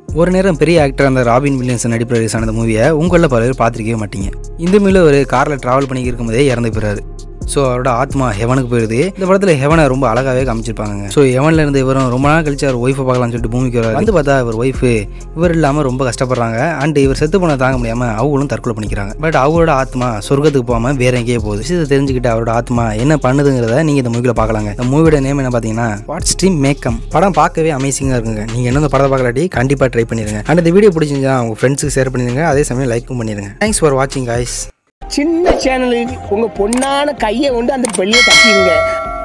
ஒரு நேரம் பெரிய ஆக்டர் அந்த ராபின் வில்லியன்ஸ் நடிப்பு ரிலீஸ் ஆன மூவியை உங்களில் பல பேர் பார்த்துருக்கவே மாட்டீங்க இந்த மூவியில் ஒரு காரில் ட்ராவல் பண்ணி இருக்கும்போதே இறந்து போயிறாரு ஸோ அவரோட ஆத்மா ஹெவனுக்கு போயிடுது இந்த படத்தில் ஹெவனை ரொம்ப அழகாகவே காமிச்சிருப்பாங்க ஸோ ஹெவனில் இருந்து இவரும் ரொம்ப நாள் கழிச்சு அவர் ஒய்ஃபை பார்க்கலாம்னு சொல்லிட்டு பூமிக்கு வராரு வந்து பார்த்தா இவர் ஒய்ஃபு இவர் இல்லாமல் ரொம்ப கஷ்டப்படுறாங்க அண்ட் இவர் செத்து போன தாங்க முடியாமல் அவங்களும் தற்கொலை பண்ணிக்கிறாங்க பட் அவரோட ஆத்மா சொர்க்கத்துக்கு போகாமல் வேற எங்கேயே போகுது விஷயத்தை தெரிஞ்சுக்கிட்டு அவரோட ஆத்மா என்ன பண்ணுதுங்கிறத நீங்கள் இந்த மூவியில் பார்க்கலாங்க இந்த மூவியோட நேம் என்ன பார்த்தீங்கன்னா வாட் ஸ்ட்ரீம் மேக்கம் படம் பார்க்கவே அமேசிங்காக இருக்குங்க நீங்கள் என்ன இந்த படத்தை பார்க்கலாட்டி கண்டிப்பாக ட்ரை பண்ணிடுங்க அண்ட் இந்த வீடியோ பிடிச்சிருந்தா உங்கள் ஃப்ரெண்ட்ஸுக்கு ஷேர் பண்ணிடுங்க அதே சமயம் லைக்கும் பண்ணிடுங்க தேங்க்ஸ் ஃபார் வாட்சிங் guys சின்ன சேனலுக்கு உங்க பொண்ணான கையை கொண்டு அந்த பெல்லியை தட்டிடுங்க